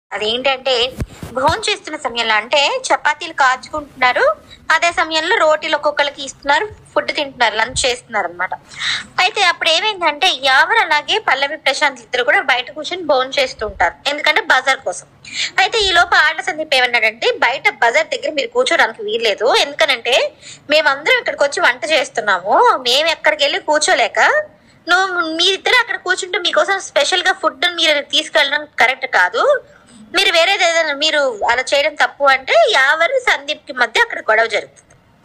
అదేంటంటే భోజనం చేస్తున్న సమయంలో అంటే చపాతీలు కాచుకుంటున్నారు అదే సమయంలో రోటీలు ఒక్కొక్కరికి ఇస్తున్నారు ఫుడ్ తింటున్నారు లంచ్ చేస్తున్నారు అనమాట అయితే అప్పుడు ఏమైందంటే ఎవరు అలాగే పల్లవి ప్రశాంత్ ఇద్దరు కూడా బయట కూర్చొని భోజనం చేస్తూ ఉంటారు ఎందుకంటే బజార్ కోసం అయితే ఈ లోపు ఆట సందీప్ ఏమన్నాడంటే బయట బజార్ దగ్గర మీరు కూర్చోడానికి వీల్లేదు ఎందుకనంటే మేమందరం ఇక్కడికి వచ్చి వంట చేస్తున్నాము మేము ఎక్కడికి వెళ్ళి కూర్చోలేక నువ్వు మీరిద్దరు అక్కడ కూర్చుంటే మీకోసం స్పెషల్ గా ఫుడ్ మీరు తీసుకెళ్ళడం కరెక్ట్ కాదు మీరు వేరేది ఏదైనా మీరు అలా చేయడం తప్పు అంటే యావరు సందీప్ కి మధ్య అక్కడ గొడవ జరుగుతుంది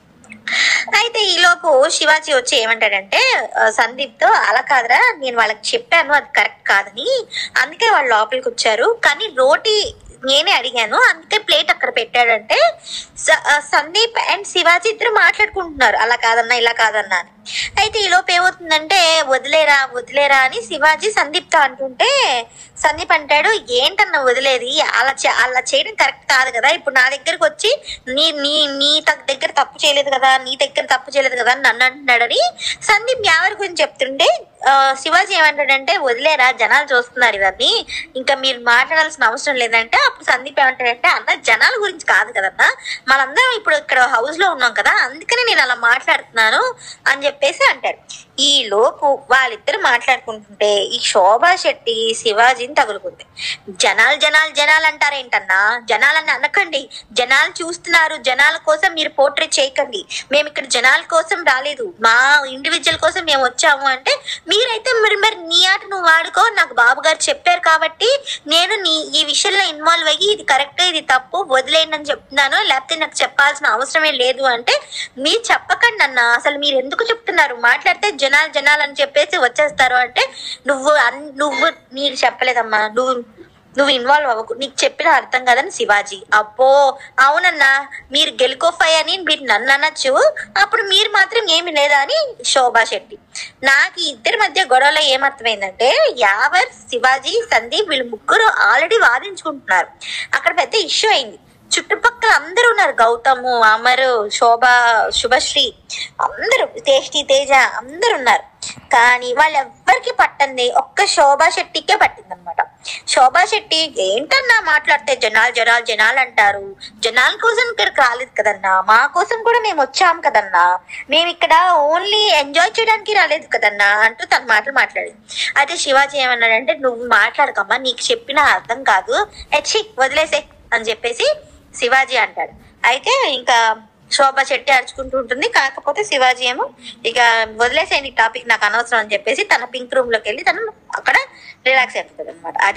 అయితే ఈ లోపు శివాజీ వచ్చి ఏమంటాడంటే ఆ, సందీప్ తో అలా కాదురా నేను వాళ్ళకి చెప్పాను అది కరెక్ట్ కాదని అందుకే వాళ్ళు లోపలికి వచ్చారు కానీ రోటీ నేనే అడిగాను అందుకే ప్లేట్ అక్కడ పెట్టాడంటే స- ఆ, సందీప్ అండ్ శివాజీ ఇద్దరు మాట్లాడుకుంటున్నారు అలా కాదన్నా ఇలా కాదన్నా అని అయితే ఈ లోపు ఏమవుతుందంటే వదిలేరా వదిలేరా అని శివాజీ సందీప్ తో అంటుంటే సందీప్ అంటాడు ఏంటన్నా వదిలేది అలా చే- అలా చేయడం కరెక్ట్ కాదు కదా ఇప్పుడు నా దగ్గరకు వచ్చి నీ నీ నీ త- దగ్గర తప్పు చేయలేదు కదా నీ దగ్గర తప్పు చేయలేదు కదా అని నన్ను అంటున్నాడని సందీప్ ఎవరి గురించి చెప్తుంటే ఆ, శివాజీ ఏమంటాడంటే వదిలేరా జనాలు చూస్తున్నారు ఇవన్నీ ఇంకా మీరు మాట్లాడాల్సిన అవసరం లేదంటే అప్పుడు సందీప్ ఏమంటాడంటే అన్న జనాల గురించి కాదు కదన్నా మనందరం ఇప్పుడు ఇక్కడ హౌస్ లో ఉన్నాం కదా అందుకని నేను అలా మాట్లాడుతున్నాను అని చెప్పేసి అంటాడు ఈ లోపు వాళ్ళిద్దరు మాట్లాడుకుంటుంటే ఈ శోభా శెట్టి శివాజీని తగులుకుంది జనాలు జనాలు జనాలు అంటారేంటన్నా జనాలని అనకండి జనాలు చూస్తున్నారు జనాల కోసం మీరు పోర్ట్రేట్ చేయకండి మేము ఇక్కడ జనాల కోసం రాలేదు మా ఇండివిజువల్ కోసం మేము వచ్చాము అంటే మీరైతే మరి మరి నీ ఆట నువ్వు వాడుకో నాకు బాబు గారు చెప్పారు కాబట్టి నేను నీ ఈ విషయంలో ఇన్వాల్వ్ అయ్యి ఇది కరెక్ట్ ఇది తప్పు వదిలేయండి అని చెప్తున్నాను లేకపోతే నాకు చెప్పాల్సిన అవసరమే లేదు అంటే మీరు చెప్పకండి అన్న అసలు మీరు ఎందుకు చెప్తున్నారు మాట్లాడితే జనాలు జనాలు అని చెప్పేసి వచ్చేస్తారు అంటే నువ్వు అన్- నువ్వు నీకు చెప్పలేదమ్మా నువ్వు నువ్వు ఇన్వాల్వ్ అవ్వకు నీకు చెప్పిన అర్థం కదని శివాజీ అబ్బో అవునన్నా మీరు గెలుకోఫై అని మీరు నన్ను అనొచ్చు అప్పుడు మీరు మాత్రం ఏమి లేదా అని శోభా శెట్టి నాకు ఈ ఇద్దరి మధ్య గొడవలో ఏమర్థమైందంటే యావర్ శివాజీ సందీప్ వీళ్ళు ముగ్గురు ఆల్రెడీ వాదించుకుంటున్నారు అక్కడ పెద్ద ఇష్యూ అయింది చుట్టుపక్కల అందరూ ఉన్నారు గౌతము అమరు శోభ శుభశ్రీ అందరూ టేస్టీ తేజ అందరూ ఉన్నారు కానీ వాళ్ళెవ్వరికి పట్టంది ఒక్క శోభా శెట్టికే పట్టింది అనమాట శోభా శెట్టి ఏంటన్నా మాట్లాడితే జనాలు జనాలు జనాలు అంటారు జనాల కోసం ఇక్కడికి రాలేదు కదన్నా మా కోసం కూడా మేము వచ్చాం కదన్నా మేము ఇక్కడ ఓన్లీ ఎంజాయ్ చేయడానికి రాలేదు కదన్నా అంటూ తన మాటలు మాట్లాడింది అయితే శివాజీ ఏమన్నాడంటే నువ్వు మాట్లాడకమ్మా నీకు చెప్పిన అర్థం కాదు ఎచ్చి వదిలేసే అని చెప్పేసి శివాజీ అంటాడు అయితే ఇంకా శోభ శెట్టి అరుచుకుంటూ ఉంటుంది కాకపోతే శివాజీ ఏమో ఇక వదిలేసేయండి టాపిక్ నాకు అనవసరం అని చెప్పేసి తన పింక్ రూమ్ లోకి వెళ్ళి తను అక్కడ రిలాక్స్ అయిపోతుంది అనమాట